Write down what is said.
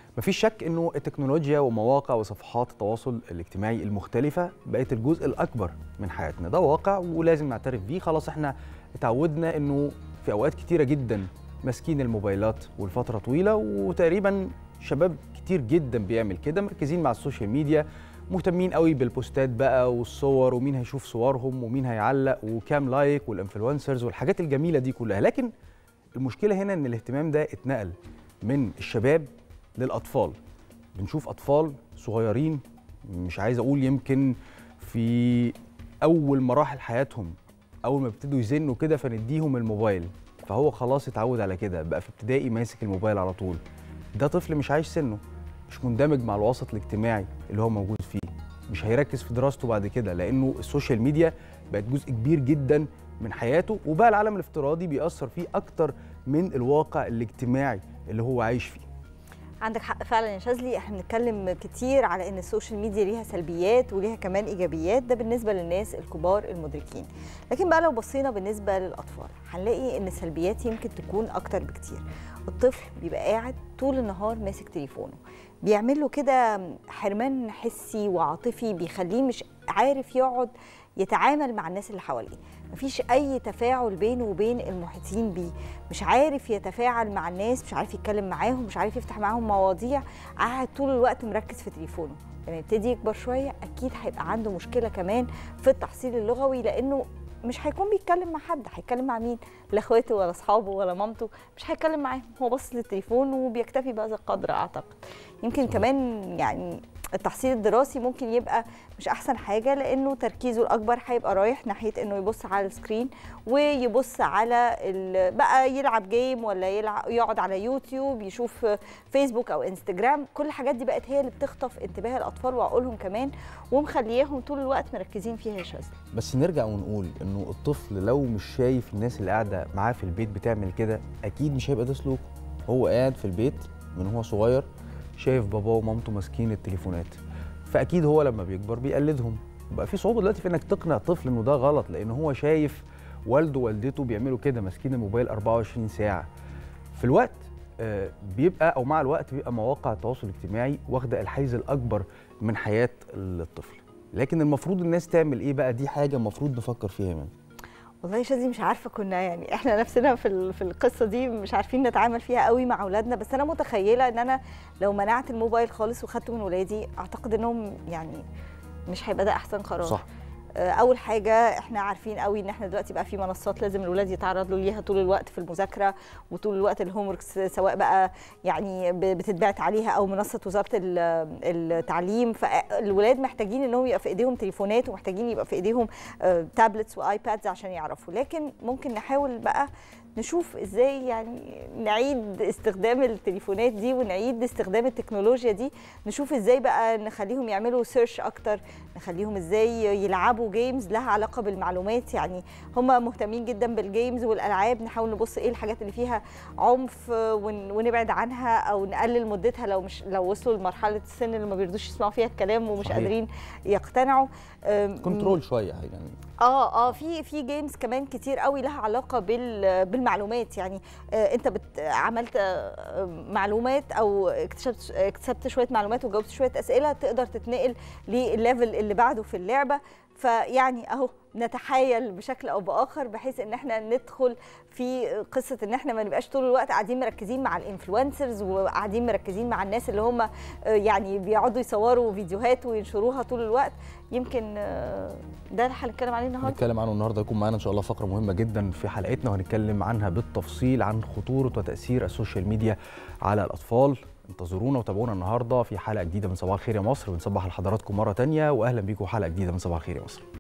مفيش شك انه التكنولوجيا ومواقع وصفحات التواصل الاجتماعي المختلفه بقت الجزء الاكبر من حياتنا ده واقع ولازم نعترف بيه خلاص احنا اتعودنا انه في اوقات كتيره جدا ماسكين الموبايلات والفتره طويله وتقريبا شباب كتير جدا بيعمل كده مركزين مع السوشيال ميديا مهتمين قوي بالبوستات بقى والصور ومين هيشوف صورهم ومين هيعلق وكام لايك والانفلونسرز والحاجات الجميله دي كلها لكن المشكله هنا ان الاهتمام ده اتنقل من الشباب للاطفال بنشوف اطفال صغيرين مش عايز اقول يمكن في اول مراحل حياتهم اول ما بيبتدوا يزنوا كده فنديهم الموبايل فهو خلاص اتعود على كده بقى في ابتدائي ماسك الموبايل على طول ده طفل مش عايش سنه مش مندمج مع الوسط الاجتماعي اللي هو موجود فيه مش هيركز في دراسته بعد كده لانه السوشيال ميديا بقت جزء كبير جدا من حياته وبقى العالم الافتراضي بيأثر فيه اكتر من الواقع الاجتماعي اللي هو عايش فيه عندك حق فعلا يا شاذلي احنا بنتكلم كتير على ان السوشيال ميديا ليها سلبيات وليها كمان ايجابيات ده بالنسبه للناس الكبار المدركين لكن بقى لو بصينا بالنسبه للاطفال هنلاقي ان السلبيات يمكن تكون اكتر بكتير الطفل بيبقى قاعد طول النهار ماسك تليفونه بيعمل له كده حرمان حسي وعاطفي بيخليه مش عارف يقعد يتعامل مع الناس اللي حواليه مفيش اي تفاعل بينه وبين المحيطين بيه مش عارف يتفاعل مع الناس مش عارف يتكلم معاهم مش عارف يفتح معاهم مواضيع قاعد طول الوقت مركز في تليفونه لما يعني يبتدي يكبر شويه اكيد هيبقى عنده مشكله كمان في التحصيل اللغوي لانه مش هيكون بيتكلم مع حد هيتكلم مع مين لا اخواته ولا اصحابه ولا مامته مش هيتكلم معاهم هو باصص للتليفون وبيكتفي بهذا القدر اعتقد يمكن كمان يعني التحصيل الدراسي ممكن يبقى مش احسن حاجه لانه تركيزه الاكبر هيبقى رايح ناحيه انه يبص على السكرين ويبص على بقى يلعب جيم ولا يلعب يقعد على يوتيوب يشوف فيسبوك او انستجرام كل الحاجات دي بقت هي اللي بتخطف انتباه الاطفال وعقولهم كمان ومخلياهم طول الوقت مركزين فيها يا شاذلي بس نرجع ونقول انه الطفل لو مش شايف الناس اللي قاعده معاه في البيت بتعمل كده اكيد مش هيبقى ده سلوكه هو قاعد في البيت من هو صغير شايف باباه ومامته ماسكين التليفونات فاكيد هو لما بيكبر بيقلدهم بقى في صعوبه دلوقتي في انك تقنع طفل انه ده غلط لان هو شايف والده ووالدته بيعملوا كده ماسكين الموبايل 24 ساعه في الوقت بيبقى او مع الوقت بيبقى مواقع التواصل الاجتماعي واخده الحيز الاكبر من حياه الطفل لكن المفروض الناس تعمل ايه بقى دي حاجه المفروض نفكر فيها من والله يا شاذلي مش عارفه كنا يعني احنا نفسنا في في القصه دي مش عارفين نتعامل فيها قوي مع اولادنا بس انا متخيله ان انا لو منعت الموبايل خالص وخدته من ولادي اعتقد انهم يعني مش هيبقى ده احسن قرار صح اول حاجه احنا عارفين قوي ان احنا دلوقتي بقى في منصات لازم الولاد يتعرضوا ليها طول الوقت في المذاكره وطول الوقت الهوم سواء بقى يعني بتتبعت عليها او منصه وزاره التعليم فالولاد محتاجين انهم يبقى في ايديهم تليفونات ومحتاجين يبقى في ايديهم تابلتس وايبادز عشان يعرفوا لكن ممكن نحاول بقى نشوف ازاي يعني نعيد استخدام التليفونات دي ونعيد استخدام التكنولوجيا دي نشوف ازاي بقى نخليهم يعملوا سيرش اكتر نخليهم ازاي يلعبوا جيمز لها علاقه بالمعلومات يعني هم مهتمين جدا بالجيمز والالعاب نحاول نبص ايه الحاجات اللي فيها عنف ونبعد عنها او نقلل مدتها لو مش لو وصلوا لمرحله السن اللي ما بيرضوش يسمعوا فيها الكلام ومش صحيح. قادرين يقتنعوا كنترول شويه يعني اه اه في في جيمز كمان كتير قوي لها علاقه بال بالمعلومات يعني آه انت بت عملت آه معلومات او اكتشفت اكتسبت شويه معلومات وجاوبت شويه اسئله تقدر تتنقل للليفل اللي بعده في اللعبه فيعني اهو نتحايل بشكل او باخر بحيث ان احنا ندخل في قصه ان احنا ما نبقاش طول الوقت قاعدين مركزين مع الانفلونسرز وقاعدين مركزين مع الناس اللي هم يعني بيقعدوا يصوروا فيديوهات وينشروها طول الوقت يمكن ده اللي هنتكلم عليه النهارده هنتكلم عنه النهارده يكون معانا ان شاء الله فقره مهمه جدا في حلقتنا وهنتكلم عنها بالتفصيل عن خطوره وتاثير السوشيال ميديا على الاطفال انتظرونا وتابعونا النهارده في حلقه جديده من صباح الخير يا مصر بنصبح لحضراتكم مره ثانيه واهلا بيكم حلقه جديده من صباح الخير يا مصر